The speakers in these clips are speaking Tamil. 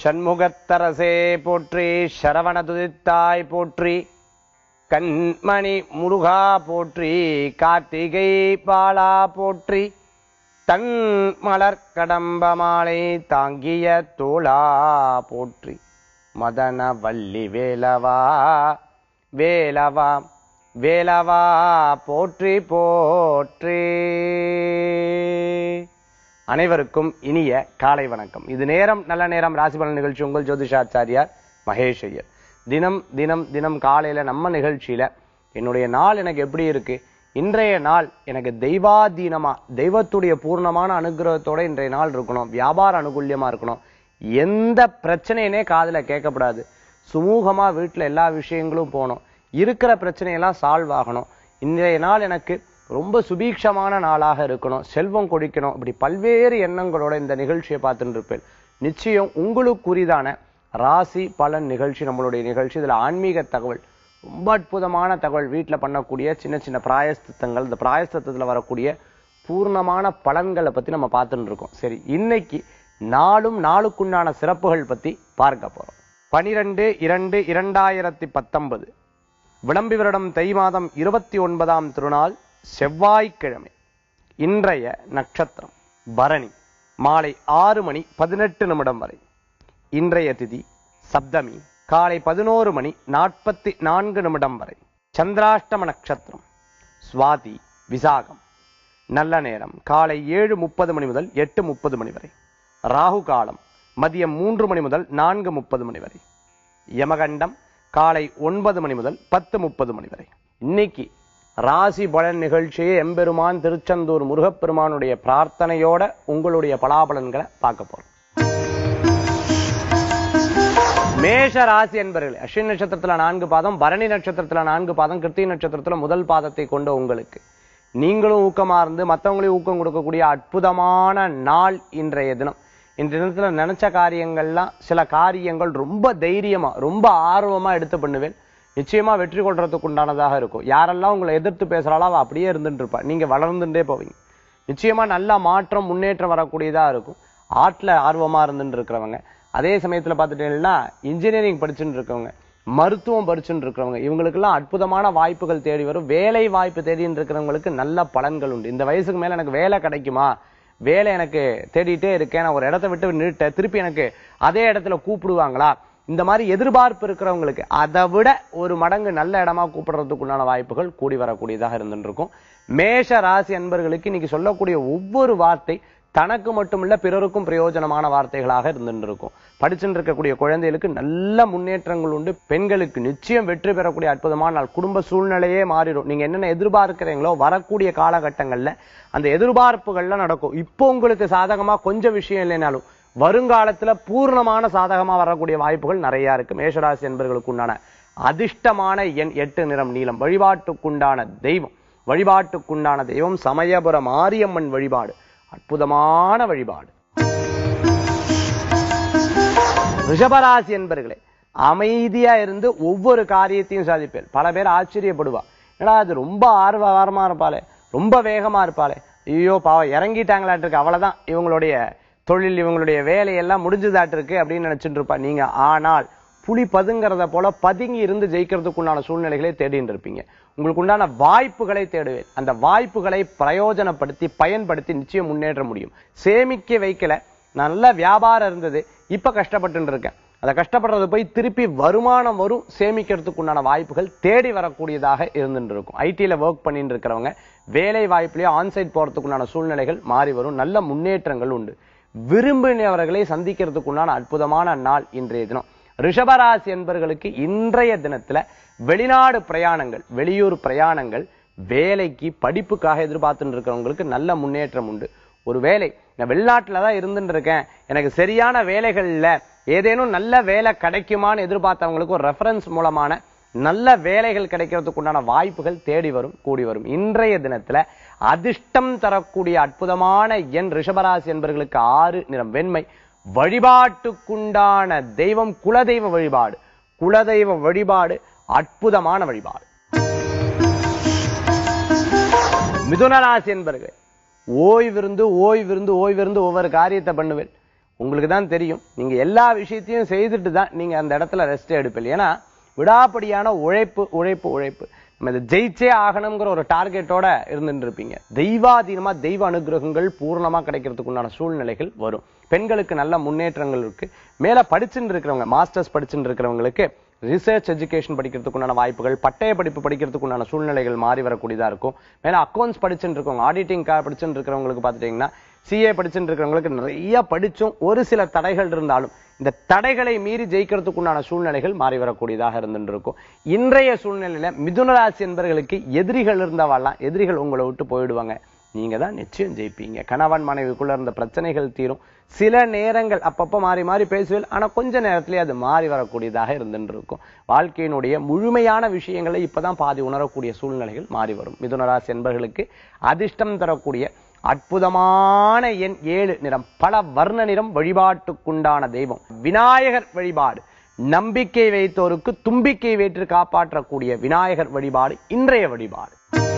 சண்முகத்தரசே போற்றி சரவண துதித்தாய் போற்றி கண்மணி முருகா போற்றி கார்த்திகை பாலா போற்றி தன் மலர் கடம்ப மாலை தாங்கிய தோளா போற்றி மதன வள்ளி வேலவா வேலவா வேலவா போற்றி போற்றி அனைவருக்கும் இனிய காலை வணக்கம் இது நேரம் நல்ல நேரம் ராசிபலன் நிகழ்ச்சி உங்கள் ஜோதிஷாச்சாரியார் மகேஷ் ஐயர் தினம் தினம் தினம் காலையில நம்ம நிகழ்ச்சியில என்னுடைய நாள் எனக்கு எப்படி இருக்கு இன்றைய நாள் எனக்கு தெய்வாதீனமா தெய்வத்துடைய பூர்ணமான அனுகிரகத்தோட இன்றைய நாள் இருக்கணும் வியாபார அனுகூல்யமா இருக்கணும் எந்த பிரச்சனையுமே காதுல கேட்கக்கூடாது சுமூகமா வீட்டுல எல்லா விஷயங்களும் போகணும் இருக்கிற பிரச்சனையெல்லாம் சால்வ் ஆகணும் இன்றைய நாள் எனக்கு ரொம்ப சுபீட்சமான நாளாக இருக்கணும் செல்வம் கொடிக்கணும் இப்படி பல்வேறு எண்ணங்களோட இந்த நிகழ்ச்சியை பார்த்துட்டு இருப்பேன் நிச்சயம் உங்களுக்குரிதான ராசி பலன் நிகழ்ச்சி நம்மளுடைய நிகழ்ச்சி இதுல ஆன்மீக தகவல் ரொம்ப அற்புதமான தகவல் வீட்டில் பண்ணக்கூடிய சின்ன சின்ன பிராயஸ்தித்தங்கள் இந்த பிராயஸ்தத்துல வரக்கூடிய பூர்ணமான பலன்களை பத்தி நம்ம பார்த்துட்டு இருக்கோம் சரி இன்னைக்கு நாளும் நாளுக்குண்டான சிறப்புகள் பத்தி பார்க்க போறோம் பனிரெண்டு இரண்டு இரண்டாயிரத்தி பத்தொன்பது விளம்பி வருடம் தை மாதம் இருபத்தி ஒன்பதாம் திருநாள் செவ்வாய்க்கிழமை இன்றைய நட்சத்திரம் பரணி மாலை ஆறு மணி பதினெட்டு நிமிடம் வரை இன்றைய திதி சப்தமி காலை பதினோரு மணி நாற்பத்தி நான்கு நிமிடம் வரை சந்திராஷ்டம நட்சத்திரம் சுவாதி விசாகம் நல்ல நேரம் காலை ஏழு முப்பது மணி முதல் எட்டு முப்பது மணி வரை ராகு காலம் மதியம் மூன்று மணி முதல் நான்கு முப்பது மணி வரை யமகண்டம் காலை ஒன்பது மணி முதல் பத்து முப்பது மணி வரை இன்னைக்கு ராசி பலன் நிகழ்ச்சியை எம்பெருமான் திருச்செந்தூர் முருகப்பெருமானுடைய பிரார்த்தனையோட உங்களுடைய பலாபலன்களை பார்க்க போறோம் மேஷ ராசி என்பர்களே அஸ்வின் நட்சத்திரத்துல நான்கு பாதம் பரணி நட்சத்திரத்துல நான்கு பாதம் கிருத்திகை நட்சத்திரத்துல முதல் பாதத்தை கொண்ட உங்களுக்கு நீங்களும் ஊக்கமா இருந்து மற்றவங்களையும் ஊக்கம் கொடுக்கக்கூடிய அற்புதமான நாள் இன்றைய தினம் இன்றைய தினத்துல நினைச்ச காரியங்கள்லாம் சில காரியங்கள் ரொம்ப தைரியமா ரொம்ப ஆர்வமா எடுத்து பண்ணுவேன் நிச்சயமா வெற்றி கொள்றதுக்கு உண்டானதாக இருக்கும் யாரெல்லாம் உங்களை எதிர்த்து பேசுறாளோ அவ அப்படியே இருந்துட்டு இருப்பா நீங்க வளர்ந்துட்டே போவீங்க நிச்சயமா நல்ல மாற்றம் முன்னேற்றம் வரக்கூடியதா இருக்கும் ஆர்ட்ல ஆர்வமா இருந்துட்டு இருக்கிறவங்க அதே சமயத்துல பார்த்துட்டீங்கன்னா இன்ஜினியரிங் படிச்சுட்டு இருக்கவங்க மருத்துவம் படிச்சுட்டு இருக்கிறவங்க இவங்களுக்கெல்லாம் அற்புதமான வாய்ப்புகள் தேடி வரும் வேலை வாய்ப்பு தேடிட்டு இருக்கிறவங்களுக்கு நல்ல பலன்கள் உண்டு இந்த வயசுக்கு மேல எனக்கு வேலை கிடைக்குமா வேலை எனக்கு தேடிட்டே இருக்கேன் நான் ஒரு இடத்த விட்டு நின்னுட்டேன் திருப்பி எனக்கு அதே இடத்துல கூப்பிடுவாங்களா இந்த மாதிரி எதிர்பார்ப்பு இருக்கிறவங்களுக்கு அதை விட ஒரு மடங்கு நல்ல இடமா கூப்பிடுறதுக்குண்டான வாய்ப்புகள் கூடி வரக்கூடியதாக இருந்துட்டு இருக்கும் மேஷ ராசி அன்பர்களுக்கு இன்னைக்கு சொல்லக்கூடிய ஒவ்வொரு வார்த்தை தனக்கு மட்டுமில்ல பிறருக்கும் பிரயோஜனமான வார்த்தைகளாக இருந்துட்டு இருக்கும் படிச்சுட்டு இருக்கக்கூடிய குழந்தைகளுக்கு நல்ல முன்னேற்றங்கள் உண்டு பெண்களுக்கு நிச்சயம் வெற்றி பெறக்கூடிய அற்புதமான நாள் குடும்ப சூழ்நிலையே மாறிடும் நீங்க என்னென்ன எதிர்பார்க்கிறீங்களோ வரக்கூடிய காலகட்டங்கள்ல அந்த எதிர்பார்ப்புகள்லாம் நடக்கும் இப்போ உங்களுக்கு சாதகமா கொஞ்சம் விஷயம் இல்லைனாலும் வருங்காலத்துல பூர்ணமான சாதகமா வரக்கூடிய வாய்ப்புகள் நிறைய இருக்கு மேஷராசி என்பவர்களுக்கு உண்டான அதிர்ஷ்டமான எண் எட்டு நிறம் நீளம் வழிபாட்டுக்குண்டான தெய்வம் வழிபாட்டுக்குண்டான தெய்வம் சமயபுர மாரியம்மன் வழிபாடு அற்புதமான வழிபாடு ரிஷபராசி என்பர்களே அமைதியா இருந்து ஒவ்வொரு காரியத்தையும் சாதிப்பேன் பல பேர் ஆச்சரியப்படுவா என்னடா அது ரொம்ப ஆர்வமா இருப்பாளே ரொம்ப வேகமா இருப்பாளே ஐயோ பாவம் இறங்கிட்டாங்களாட்டு இருக்கு அவ்வளவுதான் இவங்களுடைய தொழில் இவங்களுடைய வேலையெல்லாம் முடிஞ்சுதாட்டு இருக்கு அப்படின்னு நினைச்சிட்டு இருப்பா நீங்க ஆனால் புலி பதுங்கிறத போல பதுங்கி இருந்து ஜெயிக்கிறதுக்குண்டான சூழ்நிலைகளை தேடிட்டு இருப்பீங்க உங்களுக்கு உண்டான வாய்ப்புகளை தேடுவேன் அந்த வாய்ப்புகளை பிரயோஜனப்படுத்தி பயன்படுத்தி நிச்சயம் முன்னேற முடியும் சேமிக்க வைக்கல நல்ல வியாபாரம் இருந்தது இப்ப கஷ்டப்பட்டு இருக்கேன் அதை கஷ்டப்படுறது போய் திருப்பி வருமானம் வரும் சேமிக்கிறதுக்கு உண்டான வாய்ப்புகள் தேடி வரக்கூடியதாக இருந்துட்டு இருக்கும் ஐடில ஒர்க் பண்ணிட்டு இருக்கிறவங்க வேலை வாய்ப்புலயே ஆன்சைட் போறதுக்கு உண்டான சூழ்நிலைகள் மாறி வரும் நல்ல முன்னேற்றங்கள் உண்டு விரும்பினவர்களை சந்திக்கிறதுக்கு உண்டான அற்புதமான நாள் இன்றைய தினம் ரிஷபராசி என்பர்களுக்கு இன்றைய தினத்துல வெளிநாடு பிரயாணங்கள் வெளியூர் பிரயாணங்கள் வேலைக்கு படிப்புக்காக எதிர்பார்த்துட்டு இருக்கிறவங்களுக்கு நல்ல முன்னேற்றம் உண்டு ஒரு வேலை நான் வெளிநாட்டுல தான் இருந்துட்டு இருக்கேன் எனக்கு சரியான வேலைகள்ல ஏதேனும் நல்ல வேலை கிடைக்குமான்னு எதிர்பார்த்தவங்களுக்கு ஒரு ரெஃபரன்ஸ் மூலமான நல்ல வேலைகள் கிடைக்கிறதுக்கு உண்டான வாய்ப்புகள் தேடி வரும் கூடி வரும் இன்றைய தினத்துல அதிர்ஷ்டம் தரக்கூடிய அற்புதமான எண் ரிஷபராசி என்பவர்களுக்கு ஆறு நிறம் வெண்மை வழிபாட்டுக்குண்டான தெய்வம் குலதெய்வ வழிபாடு குலதெய்வ வழிபாடு அற்புதமான வழிபாடு மிதுன ராசி என்பர்கள் ஓய்விருந்து ஓய்விருந்து ஓய்விருந்து ஒவ்வொரு காரியத்தை பண்ணுவேன் உங்களுக்கு தான் தெரியும் நீங்க எல்லா விஷயத்தையும் செய்துட்டு தான் நீங்க அந்த இடத்துல ரெஸ்ட் எடுப்பீங்க ஏன்னா விடாப்படியான உழைப்பு உழைப்பு உழைப்பு நம்ம இதை ஜெயிச்சே ஆகணுங்கிற ஒரு டார்கெட்டோட இருந்துட்டு இருப்பீங்க தெய்வாதீனமா தெய்வ அனுகிரகங்கள் பூர்ணமா கிடைக்கிறதுக்கு உண்டான சூழ்நிலைகள் வரும் பெண்களுக்கு நல்ல முன்னேற்றங்கள் இருக்கு மேல படிச்சுட்டு இருக்கிறவங்க மாஸ்டர்ஸ் படிச்சுட்டு இருக்கிறவங்களுக்கு ரிசர்ச் எஜுகேஷன் படிக்கிறதுக்கு உண்டான வாய்ப்புகள் பட்டய படிப்பு படிக்கிறதுக்கு உண்டான சூழ்நிலைகள் மாறி வரக்கூடியதா இருக்கும் மேல அக்கௌண்ட்ஸ் படிச்சுட்டு இருக்கவங்க ஆடிட்டிங் படிச்சுட்டு இருக்கிறவங்களுக்கு பார்த்துட்டீங்கன்னா சிஏ படிச்சுட்டு இருக்கிறவங்களுக்கு நிறைய படிச்சும் ஒரு சில தடைகள் இருந்தாலும் இந்த தடைகளை மீறி ஜெயிக்கிறதுக்கு உண்டான சூழ்நிலைகள் மாறி வரக்கூடியதாக இருந்துட்டு இருக்கும் இன்றைய சூழ்நிலையில மிதுன ராசி என்பவர்களுக்கு எதிரிகள் இருந்தவாலாம் எதிரிகள் உங்களை விட்டு போயிடுவாங்க நீங்க தான் நிச்சயம் ஜெயிப்பீங்க கணவன் மனைவிக்குள்ள இருந்த பிரச்சனைகள் தீரும் சில நேரங்கள் அப்பப்ப மாறி மாறி பேசுவேன் ஆனா கொஞ்ச நேரத்திலே அது மாறி வரக்கூடியதாக இருந்துட்டு இருக்கும் வாழ்க்கையினுடைய முழுமையான விஷயங்களை இப்பதான் பாதி உணரக்கூடிய சூழ்நிலைகள் மாறி வரும் மிதுனராசி என்பவர்களுக்கு அதிர்ஷ்டம் தரக்கூடிய அற்புதமான எண் ஏழு நிறம் பல வர்ண நிறம் வழிபாட்டுக்குண்டான தெய்வம் விநாயகர் வழிபாடு நம்பிக்கை வைத்தோருக்கு தும்பிக்கை வேற்று காப்பாற்றக்கூடிய விநாயகர் வழிபாடு இன்றைய வழிபாடு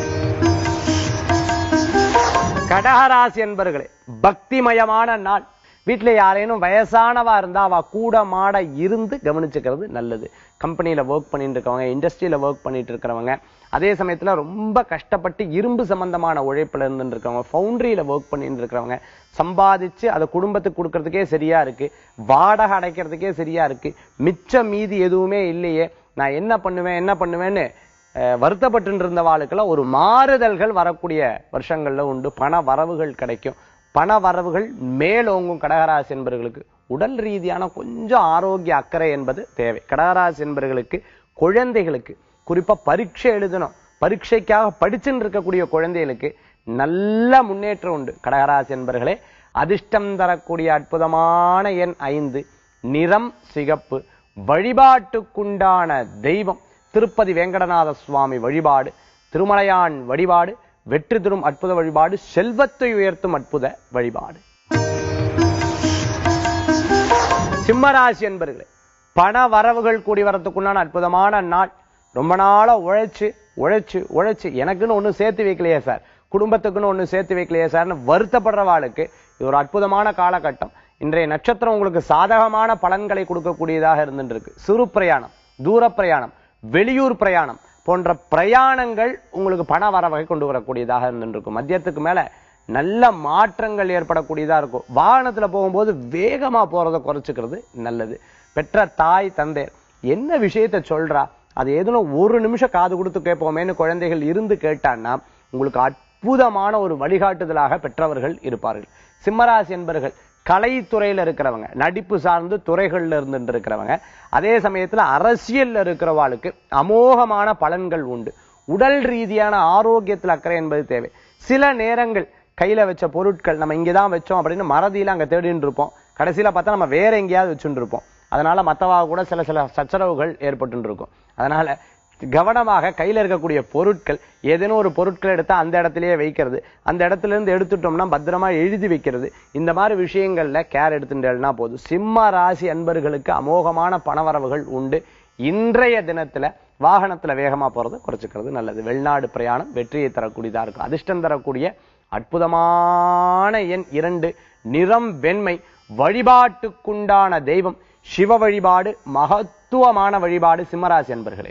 கடகராசி என்பர்களே பக்திமயமான நாள் வீட்டுல யாரேனும் வயசானவா இருந்தா அவ கூட மாட இருந்து கவனிச்சுக்கிறது நல்லது கம்பெனில ஒர்க் பண்ணிட்டு இருக்கவங்க இண்டஸ்ட்ரியில ஒர்க் பண்ணிட்டு இருக்கிறவங்க அதே சமயத்துல ரொம்ப கஷ்டப்பட்டு இரும்பு சம்பந்தமான உழைப்புல இருந்து இருக்கவங்க ஃபவுண்டரியில ஒர்க் பண்ணிட்டு இருக்கிறவங்க சம்பாதிச்சு அதை குடும்பத்துக்கு கொடுக்கறதுக்கே சரியா இருக்கு வாடகை அடைக்கிறதுக்கே சரியா இருக்கு மிச்சம் மீதி எதுவுமே இல்லையே நான் என்ன பண்ணுவேன் என்ன பண்ணுவேன்னு அஹ், வருத்தப்பட்டு இருந்த வாழ்க்கெல்லாம் ஒரு மாறுதல்கள் வரக்கூடிய வருஷங்கள்ல உண்டு பண வரவுகள் கிடைக்கும் பண வரவுகள் மேலோங்கும் கடகராசி என்பவர்களுக்கு உடல் ரீதியான கொஞ்சம் ஆரோக்கிய அக்கறை என்பது தேவை கடகராசி என்பவர்களுக்கு குழந்தைகளுக்கு குறிப்பா பரீட்சை எழுதணும் பரீட்சைக்காக படிச்சுட்டு இருக்கக்கூடிய குழந்தைகளுக்கு நல்ல முன்னேற்றம் உண்டு கடகராசி என்பர்களே அதிர்ஷ்டம் தரக்கூடிய அற்புதமான எண் ஐந்து நிறம் சிகப்பு வழிபாட்டுக்குண்டான தெய்வம் திருப்பதி வேங்கடநாத சுவாமி வழிபாடு திருமலையான் வழிபாடு வெற்றி தரும் அற்புத வழிபாடு செல்வத்தை உயர்த்தும் அற்புத வழிபாடு சிம்மராசி என்பர்களே பண வரவுகள் கூடி வரத்துக்குண்டான அற்புதமான நாள் ரொம்ப நாளா உழைச்சு உழைச்சு உழைச்சு எனக்குன்னு ஒண்ணு சேர்த்து வைக்கலையே சார் குடும்பத்துக்குன்னு ஒண்ணு சேர்த்து வைக்கலையே சார்னு வருத்தப்படுறவாளுக்கு இது ஒரு அற்புதமான காலகட்டம் இன்றைய நட்சத்திரம் உங்களுக்கு சாதகமான பலன்களை கொடுக்கக்கூடியதாக இருந்துட்டு இருக்கு சிறு பிரயாணம் தூர பிரயாணம் வெளியூர் பிரயாணம் போன்ற பிரயாணங்கள் உங்களுக்கு பண வரவகை கொண்டு வரக்கூடியதாக இருந்துட்டு இருக்கும் மத்தியத்துக்கு மேல நல்ல மாற்றங்கள் ஏற்படக்கூடியதா இருக்கும் வாகனத்துல போகும்போது வேகமா போறதை குறைச்சுக்கிறது நல்லது பெற்ற தாய் தந்தை என்ன விஷயத்த சொல்றா அது ஏதோ ஒரு நிமிஷம் காது கொடுத்து கேட்போமேன்னு குழந்தைகள் இருந்து கேட்டான்னா உங்களுக்கு அற்புதமான ஒரு வழிகாட்டுதலாக பெற்றவர்கள் இருப்பார்கள் சிம்மராசி என்பர்கள் கலைத்துறையில இருக்கிறவங்க நடிப்பு சார்ந்து துறைகள்ல இருந்துட்டு இருக்கிறவங்க அதே சமயத்துல அரசியல்ல இருக்கிறவாளுக்கு அமோகமான பலன்கள் உண்டு உடல் ரீதியான ஆரோக்கியத்தில் அக்கறை என்பது தேவை சில நேரங்கள் கையில வச்ச பொருட்கள் நம்ம இங்கதான் வச்சோம் அப்படின்னு மறதியில அங்க தேடிட்டு இருப்போம் கடைசியில பார்த்தா நம்ம வேற எங்கேயாவது வச்சுட்டு இருப்போம் அதனால மத்தவா கூட சில சில சச்சரவுகள் ஏற்பட்டு இருக்கும் அதனால கவனமாக கையில இருக்கக்கூடிய பொருட்கள் ஏதேனும் ஒரு பொருட்கள் எடுத்தா அந்த இடத்திலேயே வைக்கிறது அந்த இடத்துல இருந்து எடுத்துட்டோம்னா பத்திரமா எழுதி வைக்கிறது இந்த மாதிரி விஷயங்கள்ல கேர் எடுத்துட்டேன்னா போதும் சிம்ம ராசி அன்பர்களுக்கு அமோகமான பணவரவுகள் உண்டு இன்றைய தினத்துல வாகனத்துல வேகமா போறது குறைச்சுக்கிறது நல்லது வெளிநாடு பிரயாணம் வெற்றியை தரக்கூடியதா இருக்கும் அதிர்ஷ்டம் தரக்கூடிய அற்புதமான எண் இரண்டு நிறம் வெண்மை வழிபாட்டுக்குண்டான தெய்வம் சிவ வழிபாடு மகத்துவமான வழிபாடு சிம்மராசி என்பர்களே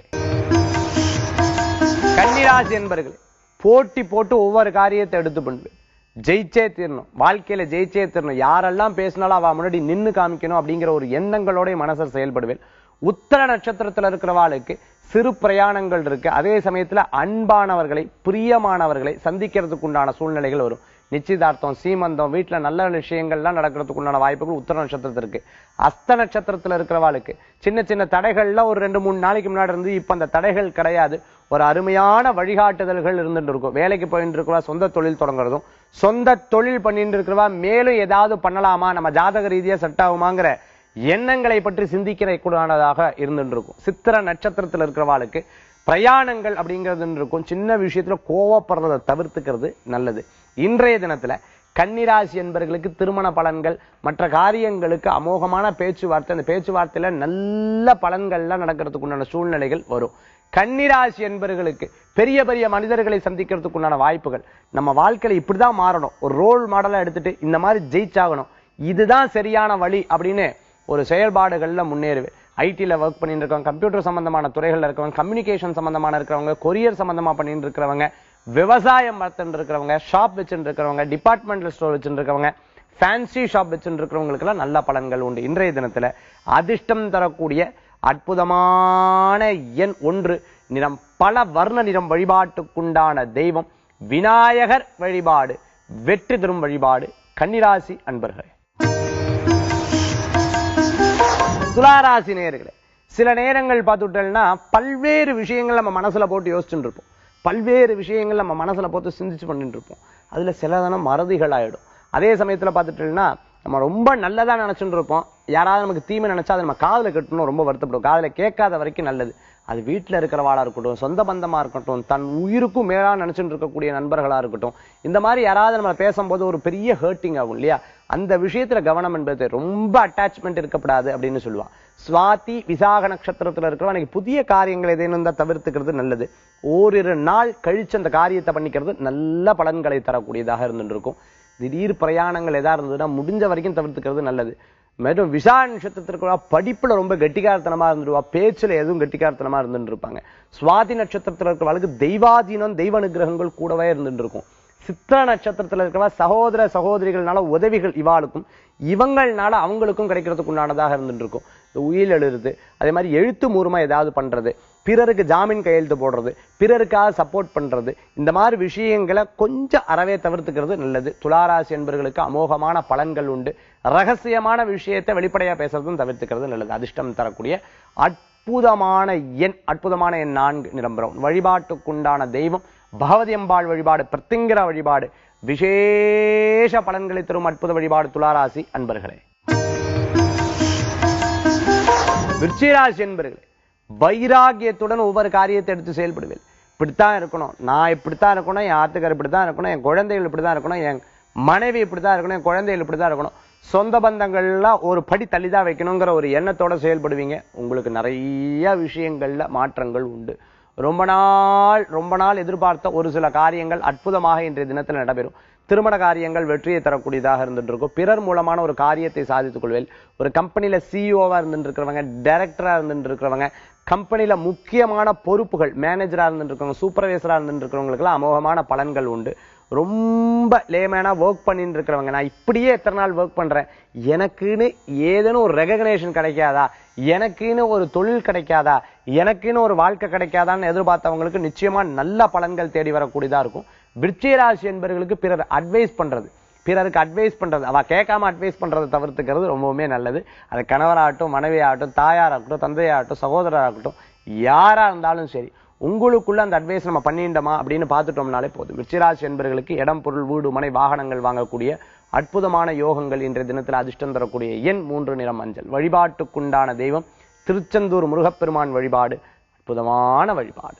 கன்னிராசி என்பர்களே போட்டி போட்டு ஒவ்வொரு காரியத்தை எடுத்து பண்ணுவேன் ஜெயிச்சே தீரணும் வாழ்க்கையில ஜெயிச்சே தீரணும் யாரெல்லாம் பேசினாலும் அவ முன்னாடி நின்னு காமிக்கணும் அப்படிங்கிற ஒரு எண்ணங்களோட மனசை செயல்படுவேன் உத்தர நட்சத்திரத்துல இருக்கிறவாளுக்கு சிறு பிரயாணங்கள் இருக்கு அதே சமயத்துல அன்பானவர்களை பிரியமானவர்களை சந்திக்கிறதுக்கு உண்டான சூழ்நிலைகள் வரும் நிச்சயதார்த்தம் சீமந்தம் வீட்டுல நல்ல விஷயங்கள்லாம் நடக்கிறதுக்கு உண்டான வாய்ப்புகள் உத்தர நட்சத்திரத்திற்கு அஸ்த நட்சத்திரத்துல இருக்கிறவாளுக்கு சின்ன சின்ன தடைகள்லாம் ஒரு ரெண்டு மூணு நாளைக்கு முன்னாடி இருந்து இப்ப அந்த தடைகள் கிடையாது ஒரு அருமையான வழிகாட்டுதல்கள் இருந்துட்டு இருக்கும் வேலைக்கு போயிட்டு இருக்கிறவா சொந்த தொழில் தொடங்குறதும் சொந்த தொழில் பண்ணிட்டு இருக்கிறவா மேலும் ஏதாவது பண்ணலாமா நம்ம ஜாதக ரீதியா செட் ஆகுமாங்கிற எண்ணங்களை பற்றி சிந்திக்கிற கூடானதாக இருந்துட்டு இருக்கும் சித்திர நட்சத்திரத்துல இருக்கிறவாளுக்கு பிரயாணங்கள் அப்படிங்கிறது இருக்கும் சின்ன விஷயத்துல கோவப்படுறதை தவிர்த்துக்கிறது நல்லது இன்றைய தினத்துல கன்னிராசி என்பவர்களுக்கு திருமண பலன்கள் மற்ற காரியங்களுக்கு அமோகமான பேச்சுவார்த்தை அந்த பேச்சுவார்த்தையில நல்ல பலன்கள்லாம் நடக்கிறதுக்கு உண்டான சூழ்நிலைகள் வரும் கன்னிராசி என்பவர்களுக்கு பெரிய பெரிய மனிதர்களை சந்திக்கிறதுக்கு உண்டான வாய்ப்புகள் நம்ம வாழ்க்கையில இப்படிதான் மாறணும் ஒரு ரோல் மாடலா எடுத்துட்டு இந்த மாதிரி ஜெயிச்சாகணும் இதுதான் சரியான வழி அப்படின்னு ஒரு செயல்பாடுகள்ல முன்னேறுவேன் ஐடில ஒர்க் பண்ணிட்டு இருக்கவங்க கம்ப்யூட்டர் சம்பந்தமான துறைகள்ல இருக்கவங்க கம்யூனிகேஷன் சம்பந்தமான இருக்கிறவங்க கொரியர் சம்பந்தமா பண்ணிட்டு இருக்கிறவங்க விவசாயம் பார்த்துட்டு இருக்கிறவங்க ஷாப் வச்சுட்டு இருக்கிறவங்க டிபார்ட்மெண்டல் ஸ்டோர் வச்சுட்டு இருக்கிறவங்க ஃபேன்சி ஷாப் வச்சுட்டு இருக்கிறவங்களுக்கு எல்லாம் நல்ல பலன்கள் உண்டு இன்றைய தினத்துல அதிர்ஷ்டம் தரக்கூடிய அற்புதமான எண் ஒன்று நிறம் பல வர்ண நிறம் வழிபாட்டுக்குண்டான தெய்வம் விநாயகர் வழிபாடு வெற்றி தரும் வழிபாடு கன்னிராசி அன்பர்களே துளாராசி நேயர்களே சில நேரங்கள் பார்த்துட்டோம்னா பல்வேறு விஷயங்கள் நம்ம மனசுல போட்டு யோசிச்சுட்டு இருப்போம் பல்வேறு விஷயங்கள் நம்ம மனசுல போட்டு சிந்திச்சு பண்ணிட்டு இருப்போம் அதுல சில தானம் மறதிகள் ஆயிடும் அதே சமயத்துல பார்த்துட்டோம்னா நம்ம ரொம்ப நல்லதா நினைச்சுட்டு இருப்போம் யாராவது நமக்கு தீமை நினைச்சா அதை நம்ம காதுல கட்டணும் ரொம்ப வருத்தப்படும் காதுல கேட்காத வரைக்கும் நல்லது அது வீட்டுல இருக்கிறவாளா இருக்கட்டும் சொந்த பந்தமா இருக்கட்டும் தன் உயிருக்கும் மேலா நினைச்சுட்டு இருக்கக்கூடிய நண்பர்களா இருக்கட்டும் இந்த மாதிரி யாராவது நம்ம பேசும்போது ஒரு பெரிய ஹர்ட்டிங் ஆகும் இல்லையா அந்த விஷயத்துல கவனம் என்பது ரொம்ப அட்டாச்மெண்ட் இருக்கப்படாது அப்படின்னு சொல்லுவான் சுவாதி விசாக நட்சத்திரத்துல இருக்கிறவன் எனக்கு புதிய காரியங்கள் ஏதேனும் தான் தவிர்த்துக்கிறது நல்லது ஓரிரு நாள் கழிச்சு அந்த காரியத்தை பண்ணிக்கிறது நல்ல பலன்களை தரக்கூடியதாக இருந்துட்டு இருக்கும் திடீர் பிரயாணங்கள் எதா இருந்ததுன்னா முடிஞ்ச வரைக்கும் தவிர்த்துக்கிறது நல்லது மேலும் விசா நட்சத்திரத்திற்கு படிப்புல ரொம்ப கெட்டிக்காரத்தனமா இருந்துருவா பேச்சுல எதுவும் கெட்டிக்காரத்தனமா இருந்துட்டு இருப்பாங்க சுவாதி நட்சத்திரத்துல இருக்கிறவளுக்கு தெய்வாதீனம் தெய்வ அனுகிரகங்கள் கூடவே இருந்துட்டு இருக்கும் சித்திர நட்சத்திரத்துல இருக்கிறவா சகோதர சகோதரிகள்னால உதவிகள் இவாளுக்கும் இவங்கள்னால அவங்களுக்கும் கிடைக்கிறதுக்கு உண்டானதாக இருந்துட்டு இருக்கும் இந்த உயில் எழுதுறது அதே மாதிரி எழுத்து மூலமா ஏதாவது பண்றது பிறருக்கு ஜாமீன் கையெழுத்து போடுறது பிறருக்காக சப்போர்ட் பண்றது இந்த மாதிரி விஷயங்களை கொஞ்சம் அறவே தவிர்த்துக்கிறது நல்லது துளாராசி என்பவர்களுக்கு அமோகமான பலன்கள் உண்டு ரகசியமான விஷயத்தை வெளிப்படையா பேசுறதும் தவிர்த்துக்கிறது நல்லது அதிர்ஷ்டம் தரக்கூடிய அற்புதமான எண் அற்புதமான எண் நான்கு நிரம்பரம் வழிபாட்டுக்குண்டான தெய்வம் பகவதி அம்பாள் வழிபாடு பிரத்திங்கிற வழிபாடு விசேஷ பலன்களை தரும் அற்புத வழிபாடு துளாராசி அன்பர்களே விருச்சிராசி என்பர்களே வைராகியத்துடன் ஒவ்வொரு காரியத்தை எடுத்து செயல்படுவேன் இப்படித்தான் இருக்கணும் நான் இப்படித்தான் இருக்கணும் என் ஆத்துக்கார் இப்படித்தான் இருக்கணும் என் குழந்தைகள் இப்படித்தான் இருக்கணும் என் மனைவி இப்படித்தான் இருக்கணும் என் குழந்தைகள் இப்படித்தான் இருக்கணும் சொந்த பந்தங்கள்லாம் ஒரு படி தள்ளிதான் வைக்கணுங்கிற ஒரு எண்ணத்தோட செயல்படுவீங்க உங்களுக்கு நிறைய விஷயங்கள்ல மாற்றங்கள் உண்டு ரொம்ப நாள் ரொம்ப நாள் எதிர்பார்த்த ஒரு சில காரியங்கள் அற்புதமாக இன்றைய தினத்தில் நடைபெறும் திருமண காரியங்கள் வெற்றியை தரக்கூடியதாக இருந்துட்டு இருக்கும் பிறர் மூலமான ஒரு காரியத்தை சாதித்துக் கொள்வேன் ஒரு கம்பெனில சிஇஓவா இருந்துட்டு இருக்கிறவங்க டைரக்டரா இருந்துட்டு இருக்கிறவங்க கம்பெனில முக்கியமான பொறுப்புகள் மேனேஜரா இருந்துட்டு இருக்கிறவங்க சூப்பர்வைசரா இருந்துட்டு இருக்கிறவங்களுக்கு எல்லாம் அமோகமான பலன்கள் உண்டு ரொம்ப லேமேனா ஒர்க் பண்ணிட்டு இருக்கிறவங்க நான் இப்படியே எத்தனை நாள் ஒர்க் பண்றேன் எனக்குன்னு ஏதேனும் ஒரு ரெகக்னேஷன் கிடைக்காதா எனக்குன்னு ஒரு தொழில் கிடைக்காதா எனக்குன்னு ஒரு வாழ்க்கை கிடைக்காதான்னு எதிர்பார்த்தவங்களுக்கு நிச்சயமா நல்ல பலன்கள் தேடி வரக்கூடியதா இருக்கும் விருச்சிகராசி என்பவர்களுக்கு பிறர் அட்வைஸ் பண்றது பிறருக்கு அட்வைஸ் பண்றது அவ கேட்காம அட்வைஸ் பண்றதை தவிர்த்துக்கிறது ரொம்பவுமே நல்லது அது கணவராகட்டும் மனைவியாகட்டும் தாயாராகட்டும் தந்தையாகட்டும் சகோதரராகட்டும் யாரா இருந்தாலும் சரி உங்களுக்குள்ள அந்த அட்வைஸ் நம்ம பண்ணிட்டோமா அப்படின்னு பார்த்துட்டோம்னாலே போதும் விருச்சிராசி என்பவர்களுக்கு இடம் பொருள் வீடு மனை வாகனங்கள் வாங்கக்கூடிய அற்புதமான யோகங்கள் இன்றைய தினத்தில் அதிர்ஷ்டம் தரக்கூடிய எண் மூன்று நிறம் மஞ்சள் வழிபாட்டுக்குண்டான தெய்வம் திருச்செந்தூர் முருகப்பெருமான் வழிபாடு அற்புதமான வழிபாடு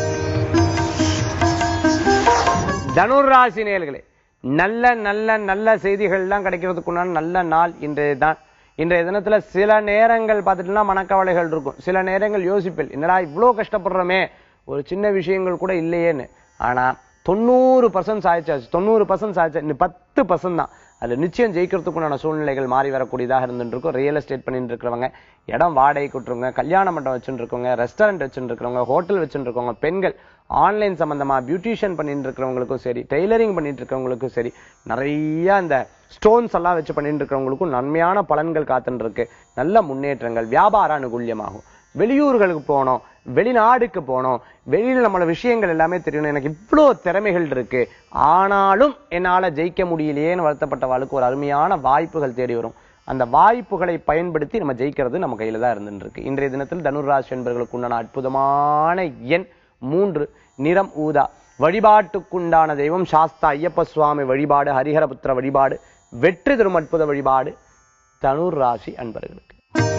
தனுராசி நேயர்களே நல்ல நல்ல நல்ல செய்திகள்லாம் கிடைக்கிறதுக்குண்டான நல்ல நாள் இன்றைய தான் இன்றைய தினத்துல சில நேரங்கள் பார்த்துட்டுனா மனக்கவலைகள் இருக்கும் சில நேரங்கள் யோசிப்பேன் என்னடா இவ்வளோ கஷ்டப்படுறோமே ஒரு சின்ன விஷயங்கள் கூட இல்லையேன்னு ஆனா தொண்ணூறு பர்சன்ட் சாய்ச்சாச்சு தொண்ணூறு பர்சன்ட் சாய்ச்சா இன்னும் பத்து பர்சன்ட் தான் அதுல நிச்சயம் ஜெயிக்கிறதுக்குண்டான சூழ்நிலைகள் மாறி வரக்கூடியதாக இருந்துட்டு இருக்கும் ரியல் எஸ்டேட் பண்ணிட்டு இருக்கிறவங்க இடம் வாடகை விட்டுருங்க கல்யாண மண்டபம் வச்சுட்டு இருக்கவங்க ரெஸ்டாரண்ட் வச்சுட்டு இருக்கிறவங்க ஹோட்டல் வச்சுட்டு இருக்கவங்க பெண்கள் ஆன்லைன் சம்பந்தமா பியூட்டிஷியன் பண்ணிட்டு இருக்கிறவங்களுக்கும் சரி டெய்லரிங் பண்ணிட்டு இருக்கிறவங்களுக்கும் சரி நிறைய அந்த ஸ்டோன்ஸ் எல்லாம் வச்சு பண்ணிட்டு இருக்கிறவங்களுக்கும் நன்மையான பலன்கள் காத்துட்டு இருக்கு நல்ல முன்னேற்றங்கள் வியாபார அனுகூல்யமாகும் வெளியூர்களுக்கு போனோம் வெளிநாடுக்கு போனோம் வெளியில நம்மள விஷயங்கள் எல்லாமே தெரியணும் எனக்கு இவ்வளோ திறமைகள் இருக்கு ஆனாலும் என்னால ஜெயிக்க முடியலையேன்னு வருத்தப்பட்டவாளுக்கு ஒரு அருமையான வாய்ப்புகள் தேடி வரும் அந்த வாய்ப்புகளை பயன்படுத்தி நம்ம ஜெயிக்கிறது நம்ம கையில தான் இருந்துட்டு இருக்கு இன்றைய தினத்தில் தனுராசி என்பவர்களுக்கு உண்டான அற்புதமான எண் மூன்று நிறம் ஊதா வழிபாட்டுக்குண்டான தெய்வம் சாஸ்தா ஐயப்ப சுவாமி வழிபாடு ஹரிஹரபுத்திர வழிபாடு வெற்றி தரும் அற்புத வழிபாடு தனுர் ராசி அன்பர்களுக்கு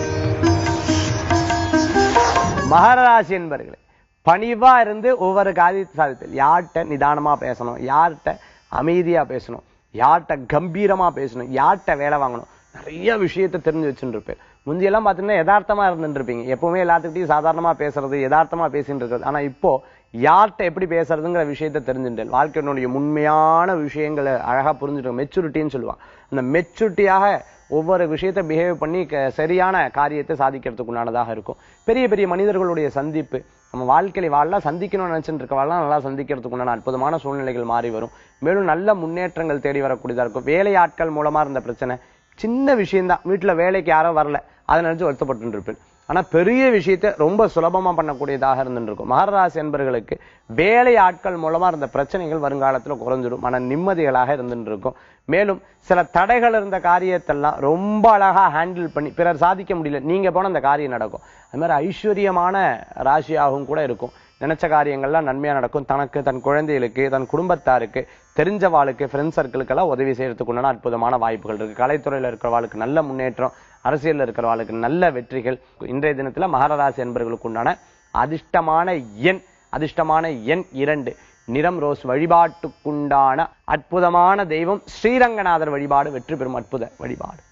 மகர ராசி என்பர்களே பணிவா இருந்து ஒவ்வொரு காரியத்தை சாதித்தல் யார்கிட்ட நிதானமா பேசணும் யார்கிட்ட அமைதியா பேசணும் யார்கிட்ட கம்பீரமா பேசணும் யார்கிட்ட வேலை வாங்கணும் நிறைய விஷயத்தை தெரிஞ்சு வச்சுட்டு இருப்பேன் முந்தியெல்லாம் பார்த்தீங்கன்னா யதார்த்தமா இருந்துட்டு இருப்பீங்க எப்பவுமே எல்லாத்துக்கிட்டையும் சாதாரணமா பேசுறது யதார்த்தமா பேசிட்டு இருக்கிறது ஆனா இப்போ யார்கிட்ட எப்படி பேசுறதுங்கிற விஷயத்தை தெரிஞ்சுட்டேன் வாழ்க்கையினுடைய உண்மையான விஷயங்களை அழகா புரிஞ்சுட்டு மெச்சூரிட்டின்னு சொல்லுவான் அந்த மெச்சூரிட்டியாக ஒவ்வொரு விஷயத்தை பிஹேவ் பண்ணி க- சரியான காரியத்தை சாதிக்கிறதுக்கு உண்டானதாக இருக்கும் பெரிய பெரிய மனிதர்களுடைய சந்திப்பு நம்ம வாழ்க்கையில வாழலாம் சந்திக்கணும்னு நினைச்சிட்டு இருக்கவாள்லாம் நல்லா சந்திக்கிறதுக்கு உண்டான அற்புதமான சூழ்நிலைகள் மாறி வரும் மேலும் நல்ல முன்னேற்றங்கள் தேடி வரக்கூடியதா இருக்கும் வேலை ஆட்கள் மூலமா இருந்த பிரச்சனை சின்ன விஷயம்தான் வீட்டுல வேலைக்கு யாரோ வரல அதை நினைச்சு வருத்தப்பட்டு இருப்பேன் ஆனா பெரிய விஷயத்தை ரொம்ப சுலபமா பண்ணக்கூடியதாக இருந்துட்டு இருக்கும் மகராசி என்பர்களுக்கு வேலை ஆட்கள் மூலமா இருந்த பிரச்சனைகள் வருங்காலத்துல குறைஞ்சிடும் மன நிம்மதிகளாக இருந்துட்டு இருக்கும் மேலும் சில தடைகள் இருந்த காரியத்தெல்லாம் ரொம்ப அழகா ஹேண்டில் பண்ணி பிறர் சாதிக்க முடியல நீங்க போன அந்த காரியம் நடக்கும் அது மாதிரி ஐஸ்வர்யமான ராசியாகவும் கூட இருக்கும் நினைச்ச காரியங்கள்லாம் நன்மையா நடக்கும் தனக்கு தன் குழந்தைகளுக்கு தன் குடும்பத்தாருக்கு தெரிஞ்சவாளுக்கு ஃப்ரெண்ட் சர்க்கிளுக்கெல்லாம் உதவி செய்யறதுக்கு உண்டான அற்புதமான வாய்ப்புகள் இருக்கு கலைத்துறையில இருக்கிறவாளுக்கு நல்ல முன்னேற்றம் அரசியல்ல இருக்கிறவாளுக்கு நல்ல வெற்றிகள் இன்றைய தினத்துல மகர ராசி என்பர்களுக்கு உண்டான அதிர்ஷ்டமான எண் அதிர்ஷ்டமான எண் இரண்டு நிறம் ரோஸ் வழிபாட்டுக்குண்டான அற்புதமான தெய்வம் ஸ்ரீரங்கநாதர் வழிபாடு வெற்றி பெறும் அற்புத வழிபாடு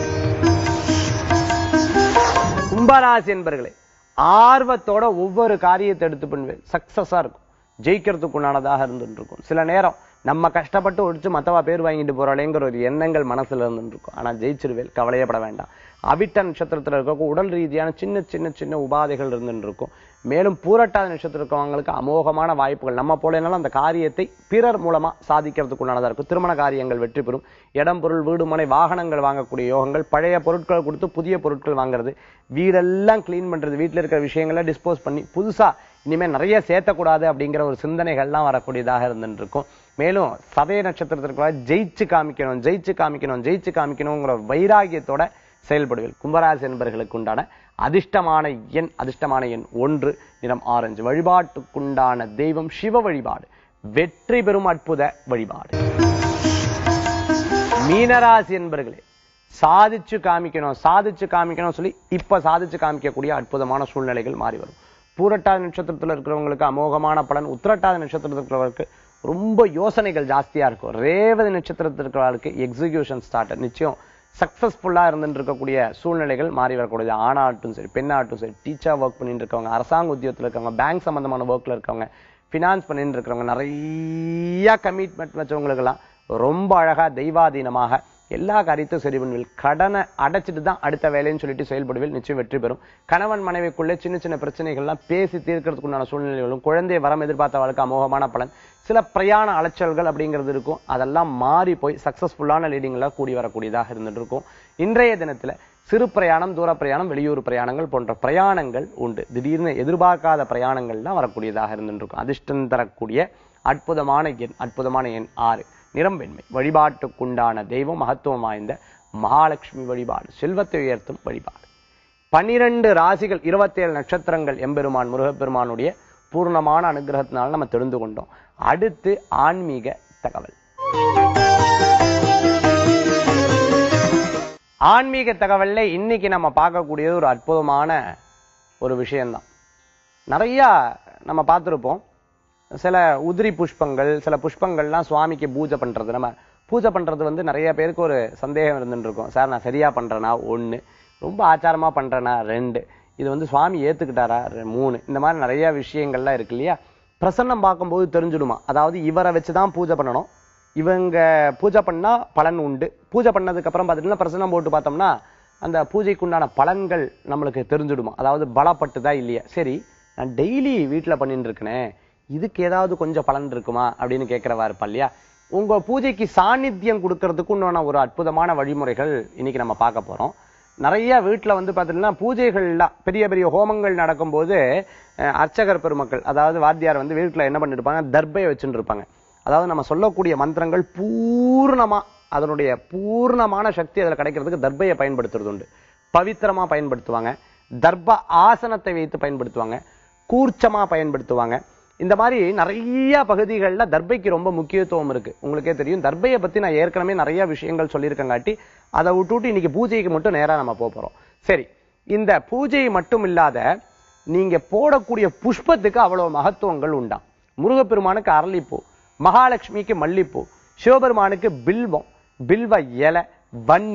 கும்பராசி என்பர்களே ஆர்வத்தோட ஒவ்வொரு காரியத்தை எடுத்து பண்ணுவேன் சக்சஸா இருக்கும் ஜெயிக்கிறதுக்கு உண்டானதாக இருந்துட்டு இருக்கும் சில நேரம் நம்ம கஷ்டப்பட்டு ஒழிச்சு மத்தவா பேர் வாங்கிட்டு போறாளேங்கிற ஒரு எண்ணங்கள் மனசுல இருந்துட்டு இருக்கும் ஆனா ஜெயிச்சிருவேல் கவலையப்பட வேண்டாம் அவிட்ட நட்சத்திரத்துல இருக்க உடல் ரீதியான சின்ன சின்ன சின்ன உபாதைகள் இருந்துட்டு இருக்கும் மேலும் பூரட்டாத நட்சத்திரம் இருக்கவங்களுக்கு அமோகமான வாய்ப்புகள் நம்ம போலனாலும் அந்த காரியத்தை பிறர் மூலமா சாதிக்கிறதுக்கு உண்டானதா இருக்கும் திருமண காரியங்கள் வெற்றி பெறும் இடம் பொருள் வீடு மனை வாகனங்கள் வாங்கக்கூடிய யோகங்கள் பழைய பொருட்களை கொடுத்து புதிய பொருட்கள் வாங்குறது வீடெல்லாம் க்ளீன் பண்றது வீட்டுல இருக்கிற விஷயங்களை டிஸ்போஸ் பண்ணி புதுசா இனிமே நிறைய சேர்த்தக்கூடாது அப்படிங்கிற ஒரு சிந்தனைகள்லாம் வரக்கூடியதாக இருந்துட்டு இருக்கும் மேலும் சதய நட்சத்திரத்திற்கு ஜெயிச்சு காமிக்கணும் ஜெயிச்சு காமிக்கணும் ஜெயிச்சு காமிக்கணுங்கிற வைராகியத்தோட செயல்படுவேன் கும்பராசி என்பர்களுக்கு உண்டான அதிர்ஷ்டமான எண் அதிர்ஷ்டமான எண் ஒன்று நிறம் ஆரஞ்சு வழிபாட்டுக்குண்டான தெய்வம் சிவ வழிபாடு வெற்றி பெறும் அற்புத வழிபாடு மீனராசி என்பர்களே சாதிச்சு காமிக்கணும் சாதிச்சு காமிக்கணும் சொல்லி இப்ப சாதிச்சு காமிக்கக்கூடிய அற்புதமான சூழ்நிலைகள் மாறி வரும் பூரட்டாதி நட்சத்திரத்துல இருக்கிறவங்களுக்கு அமோகமான பலன் உத்திரட்டாதி நட்சத்திரத்தில் இருக்கிறவங்களுக்கு ரொம்ப யோசனைகள் ஜாஸ்தியா இருக்கும் ரேவதி நட்சத்திரத்தில் இருக்கிறவர்களுக்கு எக்ஸிகியூஷன் ஸ்டார்ட் நிச்சயம் சக்சஸ்ஃபுல்லா இருந்துட்டு இருக்கக்கூடிய சூழ்நிலைகள் மாறி வரக்கூடியது ஆணாகட்டும் சரி பெண்ணாகட்டும் சரி டீச்சர் ஒர்க் பண்ணிட்டு இருக்கவங்க அரசாங்க உத்தியோகத்துல இருக்கவங்க பேங்க் சம்பந்தமான ஒர்க்ல இருக்கவங்க ஃபினான்ஸ் பண்ணிட்டு இருக்கிறவங்க நிறைய கமிட்மெண்ட் வச்சவங்களுக்கெல்லாம் ரொம்ப அழகா தெய்வாதீனமாக எல்லா காரியத்தையும் சரி பண்ணுவீள் கடனை அடைச்சிட்டு தான் அடுத்த வேலைன்னு சொல்லிட்டு செயல்படுவீள் நிச்சயம் வெற்றி பெறும் கணவன் மனைவிக்குள்ளே சின்ன சின்ன பிரச்சனைகள்லாம் பேசி தீர்க்கறதுக்குண்டான சூழ்நிலைகளும் குழந்தைய வரம் எதிர்பார்த்த வாழ்க்கை அமோகமான பலன் சில பிரயாண அலைச்சல்கள் அப்படிங்கிறது இருக்கும் அதெல்லாம் மாறி போய் சக்சஸ்ஃபுல்லான லீடிங்லாம் கூடி வரக்கூடியதாக இருந்துட்டு இருக்கும் இன்றைய தினத்துல சிறு பிரயாணம் தூர பிரயாணம் வெளியூர் பிரயாணங்கள் போன்ற பிரயாணங்கள் உண்டு திடீர்னு எதிர்பார்க்காத பிரயாணங்கள்லாம் வரக்கூடியதாக இருந்துட்டு இருக்கும் அதிர்ஷ்டம் தரக்கூடிய அற்புதமான எண் அற்புதமான எண் ஆறு நிறம் வெண்மை வழிபாட்டுக்குண்டான தெய்வம் மகத்துவம் வாய்ந்த மகாலட்சுமி வழிபாடு செல்வத்தை உயர்த்தும் வழிபாடு பன்னிரண்டு ராசிகள் இருபத்தேழு நட்சத்திரங்கள் எம்பெருமான் முருகப்பெருமானுடைய பூர்ணமான அனுகிரகத்தினால நம்ம தெரிந்து கொண்டோம் அடுத்து ஆன்மீக தகவல் ஆன்மீக தகவல்ல இன்னைக்கு நம்ம பார்க்கக்கூடியது ஒரு அற்புதமான ஒரு விஷயம்தான் நிறைய நம்ம பார்த்திருப்போம் சில உதிரி புஷ்பங்கள் சில புஷ்பங்கள்லாம் சுவாமிக்கு பூஜை பண்றது நம்ம பூஜை பண்றது வந்து நிறைய பேருக்கு ஒரு சந்தேகம் இருந்துட்டு இருக்கும் சார் நான் சரியா பண்றேனா ஒண்ணு ரொம்ப ஆச்சாரமா பண்றேனா ரெண்டு இது வந்து சுவாமி ஏத்துக்கிட்டாரா ரெ- மூணு இந்த மாதிரி நிறைய விஷயங்கள்லாம் இருக்கு இல்லையா பிரசன்னம் பார்க்கும்போது தெரிஞ்சிடுமா அதாவது இவரை வச்சுதான் பூஜை பண்ணணும் இவங்க பூஜை பண்ணா பலன் உண்டு பூஜை பண்ணதுக்கு அப்புறம் பார்த்துட்டீங்கன்னா பிரசன்னம் போட்டு பார்த்தோம்னா அந்த பூஜைக்குண்டான பலன்கள் நம்மளுக்கு தெரிஞ்சிடுமா அதாவது பலப்பட்டுதா இல்லையா சரி நான் டெய்லி வீட்டுல பண்ணிட்டு இருக்கனே இதுக்கு ஏதாவது கொஞ்சம் பலன் இருக்குமா அப்படின்னு கேட்கிறவா இருப்பா இல்லையா உங்க பூஜைக்கு சாநித்தியம் கொடுக்கறதுக்கு உண்டான ஒரு அற்புதமான வழிமுறைகள் இன்னைக்கு நம்ம பார்க்க போறோம் நிறைய வீட்டுல வந்து பாத்தீங்கன்னா பூஜைகள்லாம் பெரிய பெரிய ஹோமங்கள் நடக்கும்போது அஹ், அர்ச்சகர் பெருமக்கள் அதாவது வாத்தியார் வந்து வீட்டுல என்ன பண்ணிட்டு இருப்பாங்க தர்பையை வச்சுட்டு இருப்பாங்க அதாவது நம்ம சொல்லக்கூடிய மந்திரங்கள் பூர்ணமா அதனுடைய பூர்ணமான சக்தி அதுல கிடைக்கிறதுக்கு தர்பையை பயன்படுத்துறது உண்டு பவித்திரமா பயன்படுத்துவாங்க தர்ப ஆசனத்தை வைத்து பயன்படுத்துவாங்க கூர்ச்சமா பயன்படுத்துவாங்க இந்த மாதிரி நிறைய பகுதிகள்ல தர்பைக்கு ரொம்ப முக்கியத்துவம் இருக்கு உங்களுக்கே தெரியும் தர்பையை பத்தி நான் ஏற்கனவே நிறைய விஷயங்கள் சொல்லியிருக்கங்காட்டி அதை விட்டுட்டு இன்னைக்கு பூஜைக்கு மட்டும் நேரா நம்ம போக போறோம் சரி இந்த பூஜை மட்டும் இல்லாத நீங்க போடக்கூடிய புஷ்பத்துக்கு அவ்வளவு மகத்துவங்கள் உண்டாம் முருகப்பெருமானுக்கு அரளிப்பூ மகாலட்சுமிக்கு மல்லிப்பூ சிவபெருமானுக்கு பில்வம் பில்வ இலை வன்னி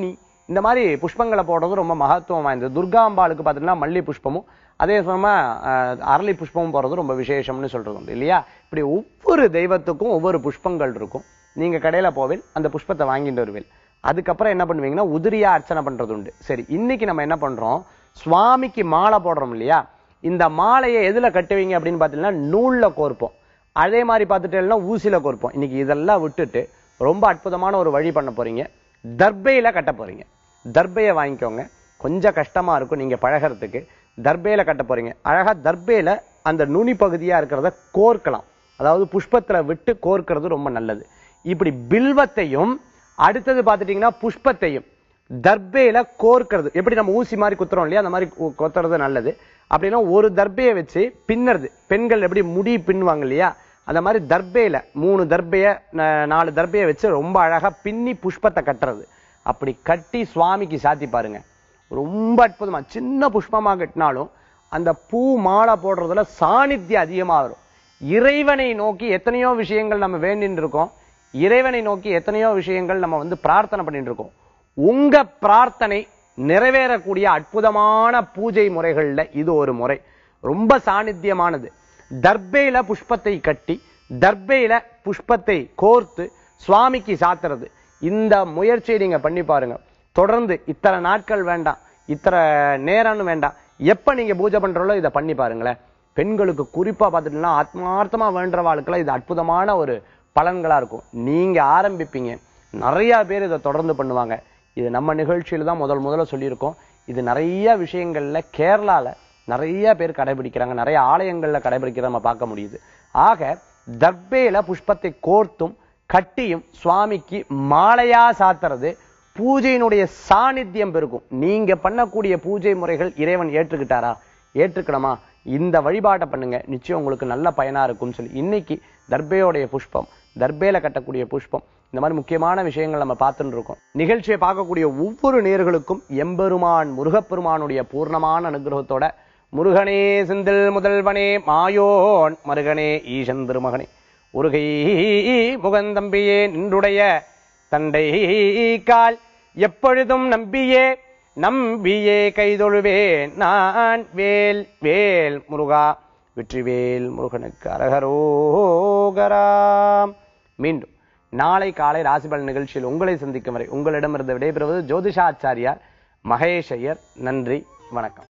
இந்த மாதிரி புஷ்பங்களை போடுறது ரொம்ப மகத்துவம் வாய்ந்தது துர்காம்பாளுக்கு பார்த்தீங்கன்னா மல்லி புஷ்பமும் அதே சமயமா அஹ், அரளி புஷ்பமும் போடுறது ரொம்ப விசேஷம்னு சொல்றது உண்டு இல்லையா இப்படி ஒவ்வொரு தெய்வத்துக்கும் ஒவ்வொரு புஷ்பங்கள் இருக்கும் நீங்க கடையில போவேன் அந்த புஷ்பத்தை வாங்கிட்டு வருவேன் அதுக்கப்புறம் என்ன பண்ணுவீங்கன்னா உதிரியா அர்ச்சனை பண்றது உண்டு சரி இன்னைக்கு நம்ம என்ன பண்றோம் சுவாமிக்கு மாலை போடுறோம் இல்லையா இந்த மாலையை எதுல கட்டுவீங்க அப்படின்னு பார்த்தீங்கன்னா நூல்ல கோர்ப்போம் அதே மாதிரி பார்த்துட்டேன்னா ஊசியில கோர்ப்போம் இன்னைக்கு இதெல்லாம் விட்டுட்டு ரொம்ப அற்புதமான ஒரு வழி பண்ண போறீங்க தர்பையில கட்ட போறீங்க தர்பையை வாங்கிக்கோங்க கொஞ்சம் கஷ்டமா இருக்கும் நீங்க பழகிறதுக்கு தர்பையில கட்ட போறீங்க அழகா தர்பையில அந்த நுனி பகுதியா இருக்கிறத கோர்க்கலாம் அதாவது புஷ்பத்துல விட்டு கோர்க்கிறது ரொம்ப நல்லது இப்படி பில்வத்தையும் அடுத்தது பார்த்துட்டீங்கன்னா புஷ்பத்தையும் தர்பையில கோர்க்கிறது எப்படி நம்ம ஊசி மாதிரி குத்துறோம் இல்லையா அந்த மாதிரி கு- கொத்துறது நல்லது அப்படின்னா ஒரு தர்பையை வச்சு பின்னுறது பெண்கள் எப்படி முடி பின்னுவாங்க இல்லையா அந்த மாதிரி தர்பையில மூணு தர்பைய ந- நாலு தர்பையை வச்சு ரொம்ப அழகா பின்னி புஷ்பத்தை கட்டுறது அப்படி கட்டி சுவாமிக்கு சாத்தி பாருங்க ரொம்ப அற்புதமா சின்ன புஷ்பமா கட்டினாலும் அந்த பூ மாலை போடுறதுல சாநித்தியம் அதிகமா வரும் இறைவனை நோக்கி எத்தனையோ விஷயங்கள் நம்ம வேண்டின்னு இருக்கோம் இறைவனை நோக்கி எத்தனையோ விஷயங்கள் நம்ம வந்து பிரார்த்தனை பண்ணிட்டு இருக்கோம் உங்க பிரார்த்தனை நிறைவேறக்கூடிய அற்புதமான பூஜை முறைகள்ல இது ஒரு முறை ரொம்ப சாநித்தியமானது தர்பையில புஷ்பத்தை கட்டி தர்பையில புஷ்பத்தை கோர்த்து சுவாமிக்கு சாத்துறது இந்த முயற்சியை நீங்க பண்ணி பாருங்க தொடர்ந்து இத்தனை நாட்கள் வேண்டாம் இத்தனை நேரம்னு வேண்டாம் எப்ப நீங்க பூஜை பண்றீங்களோ இதை பண்ணி பாருங்களேன் பெண்களுக்கு குறிப்பா பார்த்துட்டீங்கன்னா ஆத்மார்த்தமா வேண்டவாளுக்கெல்லாம் இது அற்புதமான ஒரு பலன்களா இருக்கும் நீங்க ஆரம்பிப்பீங்க நிறைய பேர் இதை தொடர்ந்து பண்ணுவாங்க இது நம்ம நிகழ்ச்சியில தான் முதல் முதல்ல சொல்லியிருக்கோம் இது நிறைய விஷயங்கள்ல கேரளால நிறைய பேர் கடைபிடிக்கிறாங்க நிறைய ஆலயங்கள்ல கடைபிடிக்கிறத நம்ம பார்க்க முடியுது ஆக தர்பையில புஷ்பத்தை கோர்த்தும் கட்டியும் சுவாமிக்கு மாலையா சாத்துறது பூஜையினுடைய சாநித்தியம் பெருக்கும் நீங்க பண்ணக்கூடிய பூஜை முறைகள் இறைவன் ஏற்றுக்கிட்டாரா ஏற்றுக்கணுமா இந்த வழிபாட்டை பண்ணுங்க நிச்சயம் உங்களுக்கு நல்ல பயனா இருக்கும்னு சொல்லி இன்னைக்கு தர்பையோடைய புஷ்பம் தர்பையில கட்டக்கூடிய புஷ்பம் இந்த மாதிரி முக்கியமான விஷயங்கள் நம்ம பார்த்துட்டு இருக்கோம் நிகழ்ச்சியை பார்க்கக்கூடிய ஒவ்வொரு நேர்களுக்கும் எம்பெருமான் முருகப்பெருமானுடைய பூர்ணமான அனுகிரகத்தோட முருகனே செந்தில் முதல்வனே மாயோன் மருகனே ஈசன் திருமகனே உருகை முகந்தம்பியே நின்றுடைய தண்டை கால் எப்பொழுதும் நம்பியே நம்பியே கைதொழுவேன் நான் வேல் வேல் முருகா வெற்றிவேல் முருகனுக்கு அரகரோகராம் மீண்டும் நாளை காலை ராசிபலன் நிகழ்ச்சியில் உங்களை சந்திக்கும் வரை உங்களிடமிருந்து விடைபெறுவது ஜோதிஷாச்சாரியார் மகேஷ் ஐயர் நன்றி வணக்கம்